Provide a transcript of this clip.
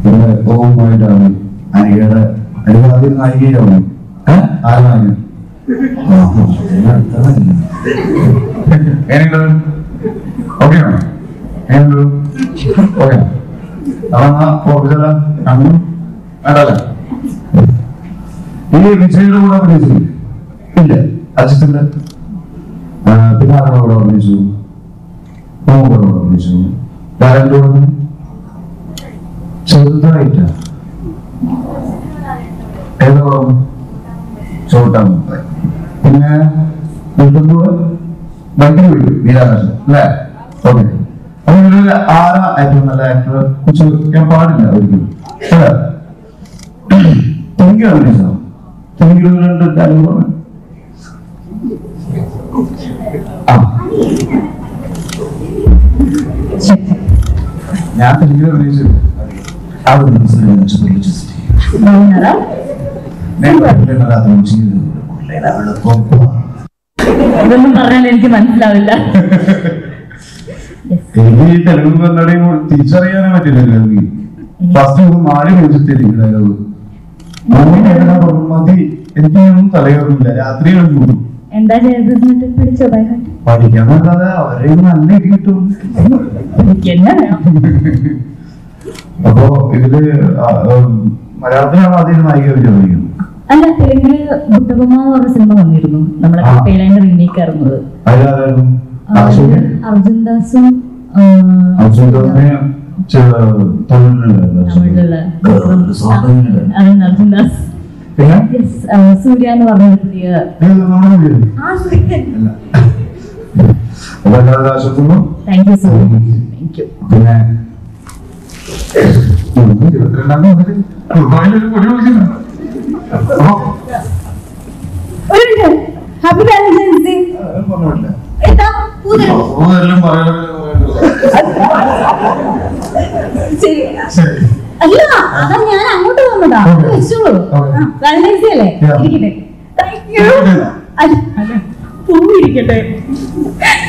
പിന്നെ ഓവുമായിട്ടാണ് നായികയുടെ അല്ലെങ്കിൽ ആദ്യം നായികയാവും ഏഹ് ആര് നായിക ആഹാ, ഇതിന് അടുത്തതല്ല. എങ്ങനെയുണ്ട് ഓക്കെയാണോ എങ്ങനെയുണ്ട് ഓക്കെ അതാ ഓഫീസല്ല കണ്ടു വേണ്ടല്ലേ ഈ വിജയുടെ കൂടെ അഭിനയിച്ചു ഇല്ല അജിത്തിന്റെ ആ, പിന്നെ ആരുടെ കൂടെ അഭിനയിച്ചു മോഹൻയുടെ കൂടെ അഭിനയിച്ചു ധാരാളിന്റെ കൂടെ ചെറുതായിട്ട് ഏതോ ചോട്ടാ പിന്നെ വീട്ടിൽ ബൈക്കിൽ പോയി നീലാകാശം അല്ലേ ഓക്കെ അപ്പൊ ഇതിലൊരു ആരാ ഏറ്റവും നല്ല ആക്ടർ ചോദിക്കാൻ പാടില്ല ഒരിക്കലും അല്ലേ തെങ്കി അഭിനയിച്ചോ തെങ്കിയിൽ രണ്ട് ഡയലോഗ് പറഞ്ഞു ആ ഞാൻ തെങ്കി അഭിനയിച്ചു അവിടെ നിന്ന് బాగున్నారా నేను రాత్రి నుంచి గొప్ప ഇതൊന്നും പറഞ്ഞാൽ എനിക്ക് മനസ്സിലാവില്ല എനിക്ക് ഈ തെലുങ്ക് കന്നഡയും കൂടി തിരിച്ചറിയാനേ പറ്റില്ലല്ലോ എനിക്ക് ഫസ്റ്റ് ഒന്ന് മാറി വെച്ചിട്ടില്ല ഡയലോഗ് മതി എനിക്കൊന്നും തലയോറില്ല രാത്രി കൂടും എന്താ ചെയ്തത് എന്നിട്ട് പഠിച്ചോ ബൈ ഹാർട്ട് പഠിക്കാന്നല്ലാതെ അവരെ നല്ല ഇടി കിട്ടും എനിക്ക് എന്നാ വേണം അപ്പോ ഇതില് ആ, ഉം, മലയാളത്തിലാണ് ആദ്യം നായിക വിചാരിക്കുന്നത് അല്ല തെലുങ്കില് ബുദ്ധബൊമ്മ എന്ന് പറഞ്ഞ സിനിമ വന്നിരുന്നു നമ്മുടെ ആ. കപ്പയിലായിട്ട് റീമേക്ക് ആയിരുന്നത് അതിലാരായിരുന്നു ആ, ആശുപത്രി അർജുൻ ദാസും ആ, ഔഷധത്തിനെ തമിഴിലുണ്ടായിരുന്നു തമിഴിലുള്ള വേറൊരു സ്വാതന്ത്ര്യം അതാണ് അർജുൻ ദാസ് പിന്നെ Yes, ആ, സൂര്യ എന്ന് പറഞ്ഞ ഒരു പുതിയ ഇത് നമ്മുടെ വീട് ആ സൂര്യൻ അല്ല അപ്പൊ എല്ലാവരും ആശ്വസിക്കുന്നു thank you so much thank you പിന്നെ ഉം, ഇരുപത്തിരണ്ടാം തീയതി ദുബായിലൊരു കൊടി വിളിക്കുന്നു അപ്പൊ ഒരു മിനിറ്റ് ഹാപ്പി വാലന്റൈൻസ് ഡേ അത് പറഞ്ഞില്ല എന്താ പൂതൽ അതെല്ലാം പറയാൻ ശരി ശരി അല്ല അതാ ഞാൻ അങ്ങോട്ട് വന്നതാ അത് Okay. വെച്ചോളൂ Okay. വാലന്റൈൻസ് ഡേ അല്ലേ Yeah. ഇരിക്കട്ടെ താങ്ക് യു ഇരിക്കട്ടെ. അല്ല പൂ ഇരിക്കട്ടെ